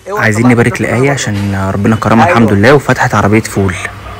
عايزين نبارك لآية عشان ربنا كرمها الحمد لله وفتحت عربية فول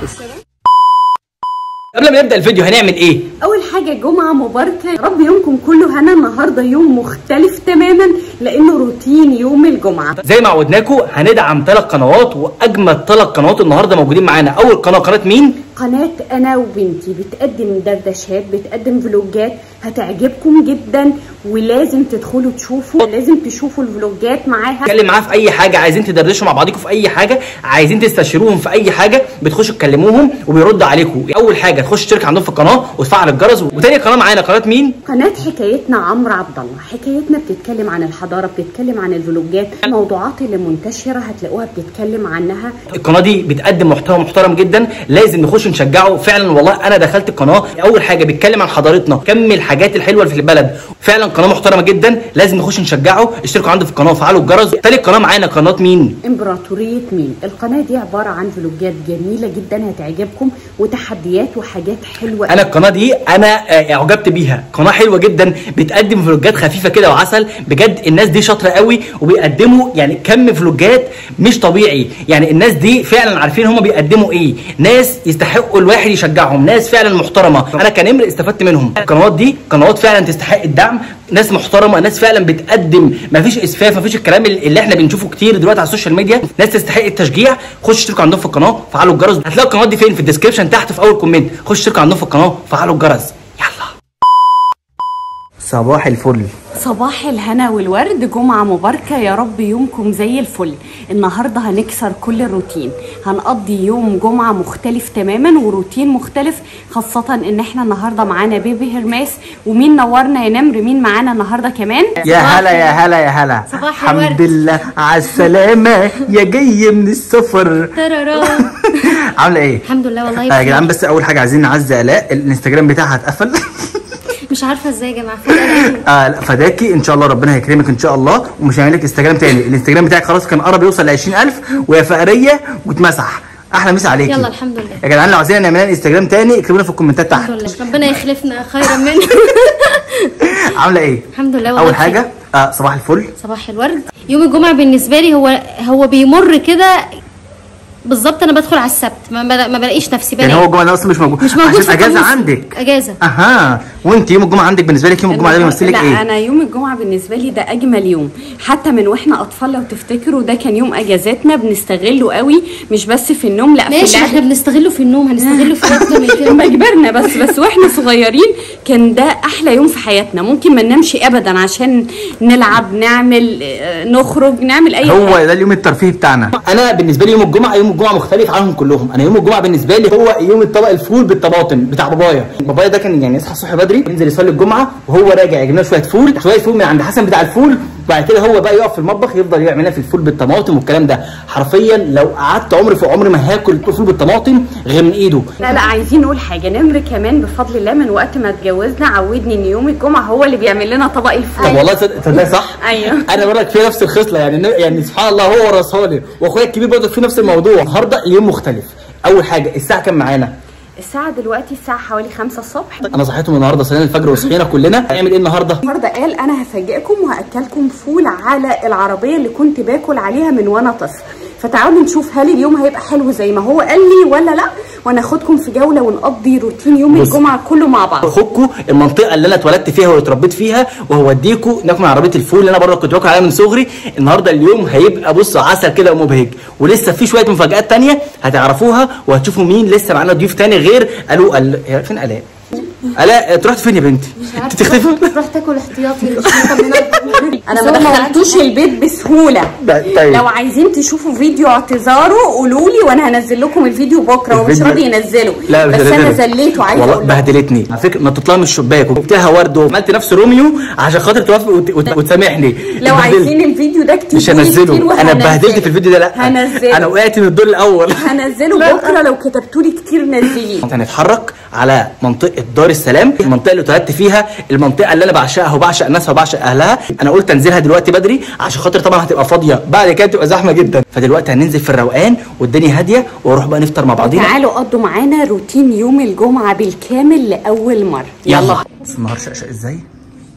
قبل ما نبدا الفيديو هنعمل ايه اول حاجه جمعه مباركه يا رب يومكم كله هنا النهارده يوم مختلف تماما لانه روتين يوم الجمعه زي ما عودناكم هندعم ثلاث قنوات واجمد ثلاث قنوات النهارده موجودين معانا اول قناه قناه مين قناه انا وبنتي بتقدم دردشات بتقدم فلوجات هتعجبكم جدا ولازم تدخلوا تشوفوا لازم تشوفوا الفلوجات معاها اتكلم معاه في اي حاجه عايزين تدردشوا مع بعضكم في اي حاجه عايزين تستشيروهم في اي حاجه بتخشوا تكلموهم وبيردوا عليكم اول حاجه تخش تشترك عندهم في القناه وتفعل الجرس وتاني قناه معانا قناه مين قناة حكايتنا عمرو عبد الله حكايتنا بتتكلم عن الحضارة بتتكلم عن الفلوجات الموضوعات اللي منتشرة هتلاقوها بتتكلم عنها القناه دي بتقدم محتوى محترم جدا لازم نخش نشجعه فعلا والله انا دخلت القناه اول حاجه بيتكلم عن حضارتنا كم الحاجات الحلوه اللي في البلد فعلا قناه محترمه جدا لازم نخش نشجعه اشتركوا عنده في القناه وفعلوا الجرس تالت قناه معانا قناه مين امبراطورية مين القناة دي عبارة عن فلوجات جميلة جدا هتعجبكم وتحديات وحاجات حلوة انا القناه دي انا آه، اعجبت بيها قناه حلوه جدا بتقدم فلوجات خفيفه كده وعسل بجد الناس دي شاطره قوي وبيقدموا يعني كم فلوجات مش طبيعي يعني الناس دي فعلا عارفين هم بيقدموا ايه ناس يستحقوا الواحد يشجعهم ناس فعلا محترمه انا كنمر استفدت منهم القنوات دي قنوات فعلا تستحق الدعم ناس محترمه ناس فعلا بتقدم مفيش اسفاف مفيش الكلام اللي احنا بنشوفه كتير دلوقتي على السوشيال ميديا ناس تستحق التشجيع خش اشتركوا عندهم في القناه فعلوا الجرس هتلاقوا القنوات دي فين في الديسكربشن تحت في اول كومنت خش اشتركوا عندهم في القناه فعلوا الجرس يلا صباح الفل صباح الهنا والورد جمعة مباركة يا رب يومكم زي الفل النهاردة هنكسر كل الروتين هنقضي يوم جمعة مختلف تماما وروتين مختلف خاصة ان احنا النهاردة معانا بيبي هرماس ومين نورنا يا نمر مين معانا النهاردة كمان يا هلا يا هلا يا هلا صباح الحمد الورد. لله على السلامة يا جاي من السفر ترارا عاملة ايه؟ الحمد لله والله آه يا بخير. جدعان بس أول حاجة عايزين نعزي آلاء الانستجرام بتاعها اتقفل مش عارفه ازاي يا جماعه فجأة آه لا فداكي ان شاء الله ربنا هيكرمك ان شاء الله ومش هيعمل لك انستجرام تاني الانستجرام بتاعك خلاص كان قرب يوصل ل 20000 ويا فقريه واتمسح احلى مسا عليكي يلا الحمد لله يا جدعان لو عايزين نعمل لنا انستجرام تاني اكتبوا لنا في الكومنتات تحت الحمد لله ربنا يخلفنا خيرا منه عامله ايه الحمد لله والله اول بخير. حاجه آه صباح الفل صباح الورد يوم الجمعه بالنسبه لي هو هو بيمر كده بالظبط انا بدخل على السبت ما, بلا- ما بلاقيش نفسي يعني بلاقي هو الجمعه ده اصلا مش موجود مش موجود عشان في اجازه القاموس. عندك اجازه اها وانت يوم الجمعه عندك بالنسبه لك يوم الجمعه ده بيمثل لك لا ايه انا يوم الجمعه بالنسبه لي ده اجمل يوم حتى من واحنا اطفال لو تفتكروا ده كان يوم اجازاتنا بنستغله قوي مش بس في النوم لا في ماشي احنا اللعب بنستغله في النوم هنستغله في وقت من كده لما كبرنا بس بس واحنا صغيرين كان ده احلى يوم في حياتنا ممكن ما ننامش ابدا عشان نلعب نعمل آه، نخرج نعمل اي هو حاجه ده اليوم الترفيهي بتاعنا انا بالنسبه لي يوم الجمعه يوم الجمعه مختلف عنهم كلهم انا يوم الجمعه بالنسبه لي هو يوم الطبق الفول بالطماطم بتاع بابايا بابايا ده كان يعني يصحى الصبح بدري ينزل يصلي الجمعه وهو راجع يجيب لنا شويه فول شويه فول من عند حسن بتاع الفول وبعد كده هو بقى يقف في المطبخ يفضل يعمل لنا في الفول بالطماطم والكلام ده حرفيا لو قعدت عمري في عمري ما هاكل فول بالطماطم غير من ايده لا لا عايزين نقول حاجه نمر كمان بفضل الله من وقت ما اتجوزنا عودني ان يوم الجمعه هو اللي بيعمل لنا طبق الفول طب والله تصدق تصدق صح؟ أيوه. انا بقول لك في نفس الخصله يعني يعني سبحان الله هو ورثها لي واخويا الكبير برضه في نفس الموضوع النهارده اليوم مختلف اول حاجه الساعه كام معانا؟ الساعه دلوقتي الساعه حوالي 5 الصبح انا صحيتهم النهارده صلينا الفجر وصحينا كلنا هنعمل ايه النهارده؟ النهارده قال انا هفاجئكم وهاكلكم فول على العربيه اللي كنت باكل عليها من وانا طفل فتعالوا نشوف هل اليوم هيبقى حلو زي ما هو قال لي ولا لا وناخدكم في جوله ونقضي روتين يوم بص. الجمعه كله مع بعض اخوكوا المنطقه اللي انا اتولدت فيها واتربيت فيها وهوديكوا ناكل من عربيه الفول اللي انا برضه كنت باكل عليها من صغري النهارده اليوم هيبقى بص عسل كده ومبهج ولسه في شويه مفاجات تانية هتعرفوها وهتشوفوا مين لسه معانا ضيوف تاني غير قالوا ال... هي فين الاء؟ الاء انت رحت فين يا بنتي؟ انت تختفي رحت اكل احتياطي انا ما دخلتوش البيت بسهوله طيب لو عايزين تشوفوا فيديو اعتذاره قولوا لي وانا هنزل لكم الفيديو بكره هو مش الفيديو- راضي ينزله لا مش بس انا هنزله. زليته عايزه والله اقول لكم. بهدلتني على فكره ما تطلع من الشباك وجبت لها ورد وعملت نفس روميو عشان خاطر توافق وت... وت... وتسامحني لو اتبهدلت. عايزين الفيديو ده اكتبوا مش لي كتير هنزله انا وهنزله. اتبهدلت في الفيديو ده لا هنزله. انا وقعت من الدور الاول هنزله بكره لو كتبتوا لي كتير نزليه هنتحرك على منطقه دار السلام المنطقه اللي اتولدت فيها المنطقه اللي انا بعشقها وبعشق ناسها وبعشق اهلها انا قلت انزلها دلوقتي بدري عشان خاطر طبعا هتبقى فاضيه بعد كده تبقى زحمه جدا فدلوقتي هننزل في الروقان والدنيا هاديه واروح بقى نفطر مع بعضينا تعالوا قضوا معانا روتين يوم الجمعه بالكامل لاول مره يلا بص النهار شقشق ازاي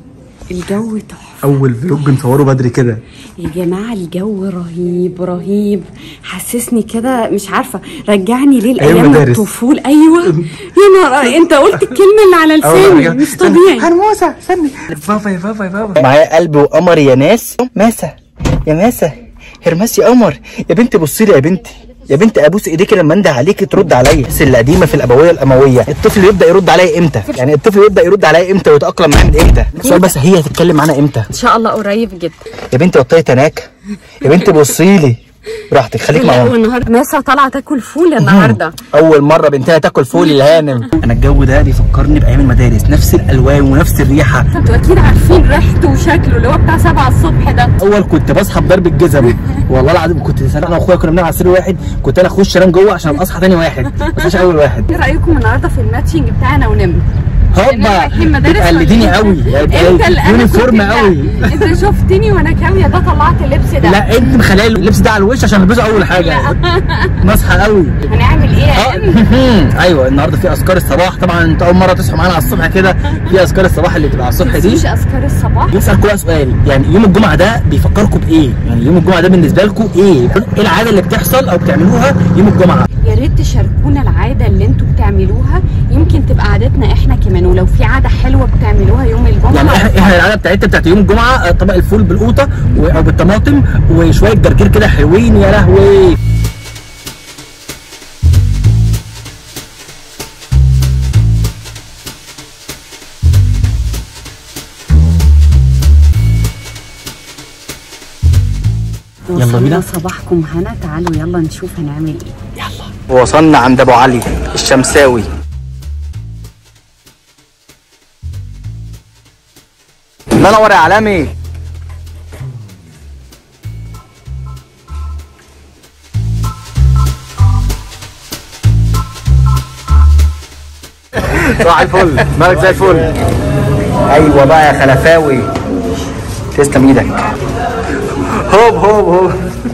الجو تحفه اول فلوج نصوره بدري كده يا جماعه الجو رهيب رهيب حسسني كده مش عارفه رجعني ليه أيام الايام مدارس. الطفوله ايوه يا نهار انت قلت الكلمه اللي على لساني مش طبيعي هنموسة استني بابا يا بابا يا بابا معايا قلب وقمر يا ناس ماسة يا ماسة هرماس يا قمر يا بنتي بصي لي يا بنتي يا بنت ابوس ايديك لما انده عليكي ترد عليا الناس القديمه في الابويه الامويه الطفل يبدا يرد عليا امتى يعني الطفل يبدا يرد عليا امتى ويتاقلم معايا من امتى السؤال بس هي هتتكلم معانا امتى ان شاء الله قريب جدا يا بنتي بطلي تناك يا بنتي بصي لي براحتك خليك لا معانا والنهارده ناسا طالعه تاكل فول النهارده اول مره بنتنا تاكل فول الهانم انا الجو ده بيفكرني بايام المدارس نفس الالوان ونفس الريحه انتوا اكيد عارفين ريحته وشكله اللي هو بتاع 7 الصبح ده اول كنت بصحى بضرب الجزم والله العظيم كنت انا واخويا كنا بننام على سرير واحد كنت انا اخش انام جوه عشان اصحى تاني واحد ما اصحاش اول واحد ايه رايكم النهارده في الماتشنج بتاعنا ونم هوبا رايحين مدارس بتقلديني ولا إيه؟ قوي انت اللي انا يونيفورم كنت- قوي انت شفتني وانا كاويه ده طلعت اللبس ده لا انت مخليه اللبس ده على الوش عشان البسه اول حاجه نصحى قوي هنعمل ايه يا ام ايوه النهارده في اذكار الصباح طبعا انت اول مره تصحوا معانا على الصبح كده في اذكار الصباح اللي بتبقى على الصبح دي مش اذكار الصباح يسأل كل سؤال يعني يوم الجمعة ده بيفكركم بإيه؟ يعني يوم الجمعة ده بالنسبة لكم إيه؟ إيه العادة اللي بتحصل أو بتعملوها يوم الجمعة؟ يا ريت تشاركونا العاده اللي انتوا بتعملوها يمكن تبقى عادتنا احنا كمان ولو في عاده حلوه بتعملوها يوم الجمعه يعني إحنا إحنا العادة بتاعتنا بتاعت يوم الجمعة آه، طبق الفول بالقوطة و- أو بالطماطم وشوية جرجير كده حلوين يا لهوي يلا وصلنا بينا. صباحكم هنا تعالوا يلا نشوف هنعمل ايه وصلنا عند أبو علي الشمساوي الله ينور يا عالمي صباح الفل مالك زي الفل ايوه بقى يا خلفاوي تسلم ايدك هوب هوب هوب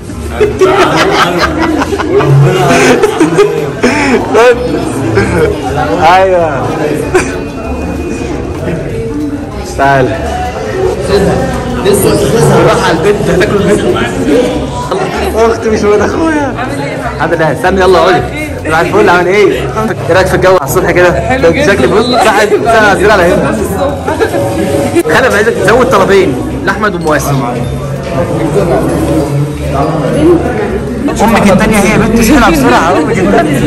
ايوه تعال روح على البيت هتاكل البيت اختي مش ولد اخويا الحمد لله استنى يلا قولي صباح الفل عامل ايه؟ ايه رايك في الجو على الصبح كده؟ حلو شكل بص واحد ساعة صغيرة على هنا خلف عايزك تزود طلبين لاحمد ومواسي امك الثانيه هي بنت سهله بسرعه امك الثانيه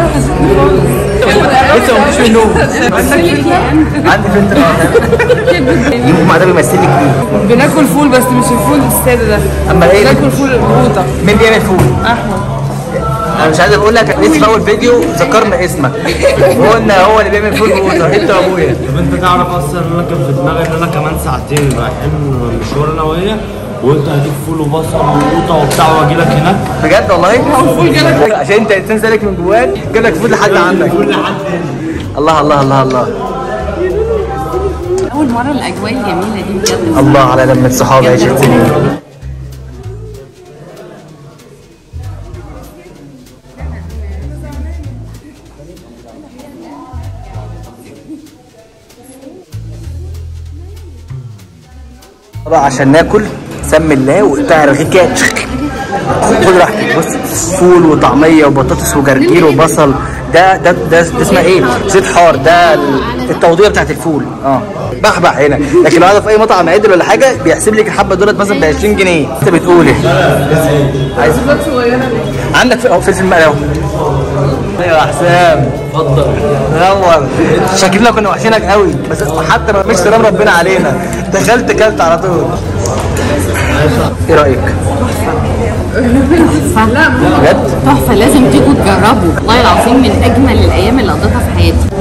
لسه ما فيش منهم عندي بنت يوم الجمعه ده بيمثل لك ايه؟ بناكل فول بس مش الفول الساده ده اما ايه بناكل فول البوطه مين بيعمل فول؟ احمد انا مش عايز اقول لك لسه في اول فيديو ذكرنا اسمك وقلنا هو اللي بيعمل فول بقوطه انت وابويا طب انت تعرف اصلا ان انا كان في دماغي ان انا كمان ساعتين رايحين مشوار انا وهي وقلت هجيب فول وبصل وقوطه وبتاع واجي لك هناك بجد والله عشان انت انسان سالك من جواك جاب لك فول لحد عندك الله الله الله الله اول مره الاجواء الجميله دي بجد الله على لمة صحابي عشرة سنين بقى عشان ناكل سمي الله وقطع رغيف كده خد راحتك بص فول وطعميه وبطاطس وجرجير وبصل ده ده ده, ده اسمها ايه؟ زيت حار ده ال- التوضيع بتاعت الفول اه بحبح هنا لكن لو قاعده في اي مطعم عدل ولا حاجه بيحسب لك الحبه دولت مثلا ب 20 جنيه انت بتقول ايه؟ عايز عندك في- أهو فلفل مقلي اهو ايوه يا حسام اتفضل نور شكلنا كنا وحشينك قوي بس حتى ما مش سلام ربنا علينا دخلت كلت على طول ايه رايك؟ بجد؟ تحفه لازم تيجوا تجربوا والله العظيم من اجمل الايام اللي قضيتها في حياتي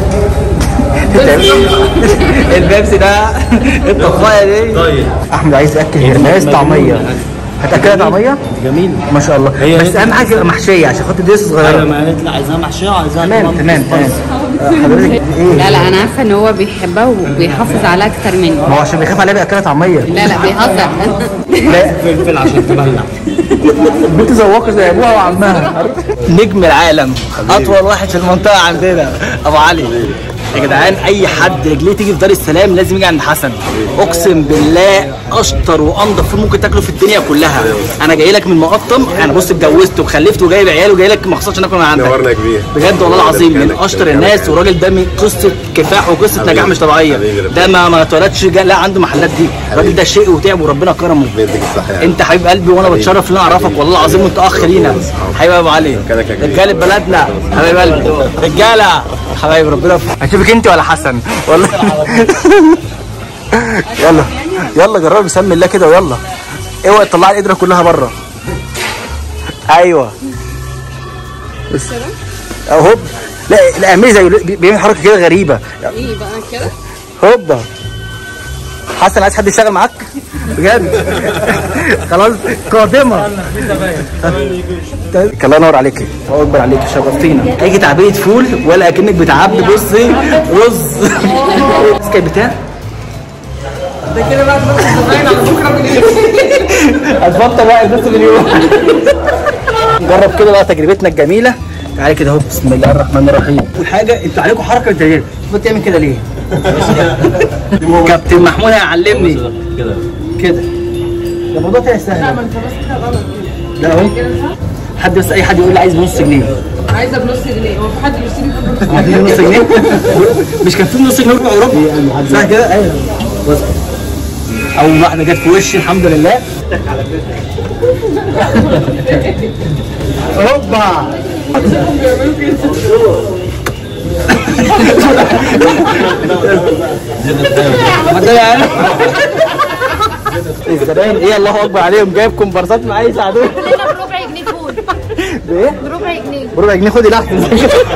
البيبسي ده الطفايه دي طيب. احمد عايز ياكل هرماس طعميه هتاكلها طعميه؟ جميل ما شاء الله هي- بس اهم حاجه تبقى محشيه عشان خاطر دي لسه ايوه صغيره ما قالت لي عايزاها محشيه وعايزاها تمام كمان تمام تمام بالسبايس. آه، حضرتك ايه؟ لا لا انا عارفه ان هو بيحبها وبيحافظ عليها اكتر مني ما هو عشان بيخاف عليها بياكلها طعميه لا لا بيهزر لا فلفل عشان تبلع بنت ذواقه زي ابوها وعمها نجم العالم اطول واحد في المنطقه عندنا ابو علي يا جدعان اي حد رجليه تيجي في دار السلام لازم يجي عند حسن اقسم بالله اشطر وانضف فول ممكن تاكله في الدنيا كلها انا جاي لك من مقطم انا بص اتجوزت وخلفت وجايب عيال وجاي لك مخصوص عشان اكل من عندك نورنا يا كبير. بجد والله العظيم من مكانك- اشطر مكانك الناس حلو. والراجل ده من قصه كفاح وقصه حبيبي. نجاح مش طبيعيه حبيبي ربنا ده ما ما اتولدش جا- لا عنده محلات دي الراجل ده شيء وتعب وربنا كرمه بيديك الصحة يعني. انت حبيب قلبي وانا حبيبي. بتشرف ان انا اعرفك والله العظيم وانت اخ لينا حبيبي يا ابو علي مكانك يا كبير. رجاله بلدنا حبيب قلبي رجاله حبايب ربنا يف- هشوفك انت ولا حسن والله يلا يلا جرب بسم الله كده ويلا اوعى تطلع القدره كلها بره ايوه بس اهو هوب لا لا اعملي زي بي- بيعمل حركه كده غريبه ايه بقى كده هوبا حسن عايز حد يشتغل معاك بجد خلاص قادمه الله ينور عليك الله اكبر عليك شرفتينا هيجي تعبئه فول ولا اكنك بتعبي بصي رز كان بتاع ده كده بقى تبص الزباين على بكره بالليل هتبطل بقى البس اليوم جرب كده بقى تجربتنا الجميله تعالى كده اهو بسم الله الرحمن الرحيم اول حاجه انتوا عليكم حركه انت بتعمل كده ليه؟ كابتن محمود هيعلمني كده كده ده الموضوع طلع سهل لا ما انت بس كده غلط ده اهو حد بس اي حد يقول لي عايز بنص جنيه عايزه بنص جنيه هو في حد بيشتري في بنص عايزين نص جنيه مش كان في نص جنيه ربع وربع صح كده ايوه بص اول واحده جت في وشي الحمد لله هوبا ما ده يعني الزباين ايه الله اكبر عليهم جايب كومبارسات معايا يساعدوني بربع جنيه فول بايه؟ بربع جنيه بربع جنيه خدي لحظه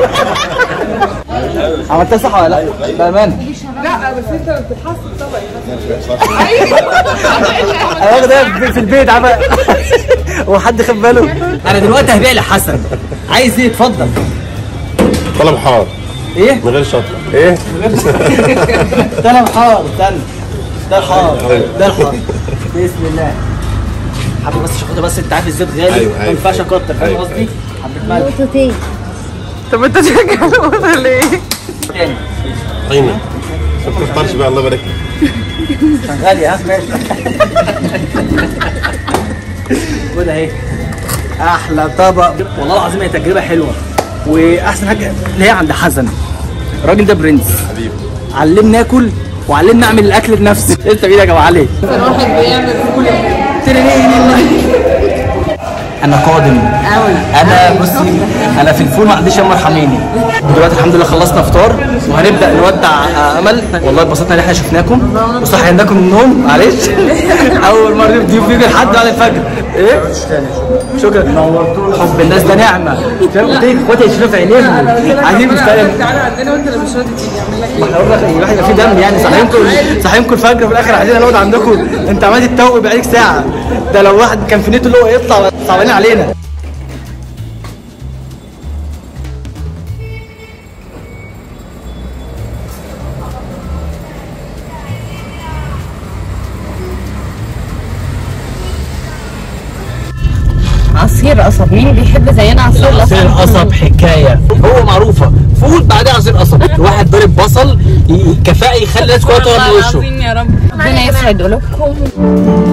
عملتها صح ولا لا؟ بامانه لا بس انت ما بتتحسب طبعا انا واخدها في البيت عم هو حد خد باله انا دلوقتي هبيع لحسن عايز ايه اتفضل طلب حار ايه من غير شطة ايه؟ ده الحار استنى ده الحار ده الحار بسم الله حابب بس شوكولاته بس انت عارف الزيت غالي أيوة، ما أيوة. ينفعش اكتر فاهم أيوة، قصدي؟ حبه ملح نقطتين طب انت شغال ولا ليه؟ تاني طينة ما تختارش بقى الله يبارك لك. شغال ها ماشي خد اهي احلى طبق والله العظيم هي تجربه حلوه واحسن حاجه اللي هي عند حسن الراجل ده برنس حبيبي علمني اكل وعلمني اعمل الاكل بنفسي انت بايدك يا ابو علي كان واحد بيعمل فول انا قادم انا بصي انا في الفول ما عنديش يوم ارحميني دلوقتي الحمد لله خلصنا فطار وهنبدا نودع آه، امل والله اتبسطنا ان احنا شفناكم وصحيناكم من النوم معلش اول مره ضيوف بيجي لحد بعد الفجر ايه شكرا حب الناس ده نعمه فاهم قلت لك اخواتي يشوفوا في عينيهم عايزين مستقبل تعالى عندنا وانت اللي مش راضي تيجي اعمل لك ما احنا قلنا الواحد يبقى فيه دم يعني صحينكم صحينكم الفجر في الاخر عايزين نقعد عندكم انت عمال تتوق بقالك ساعه ده لو واحد كان في نيته اللي هو يطلع صعبانين علينا عصير قصب مين بيحب زينا عصير القصب عصير قصب حكايه هو معروفه فول بعدها عصير قصب واحد ضارب بصل ي- كفاءه يخلي الناس كلها تقعد في وشه يا رب ربنا يسعد قلوبكم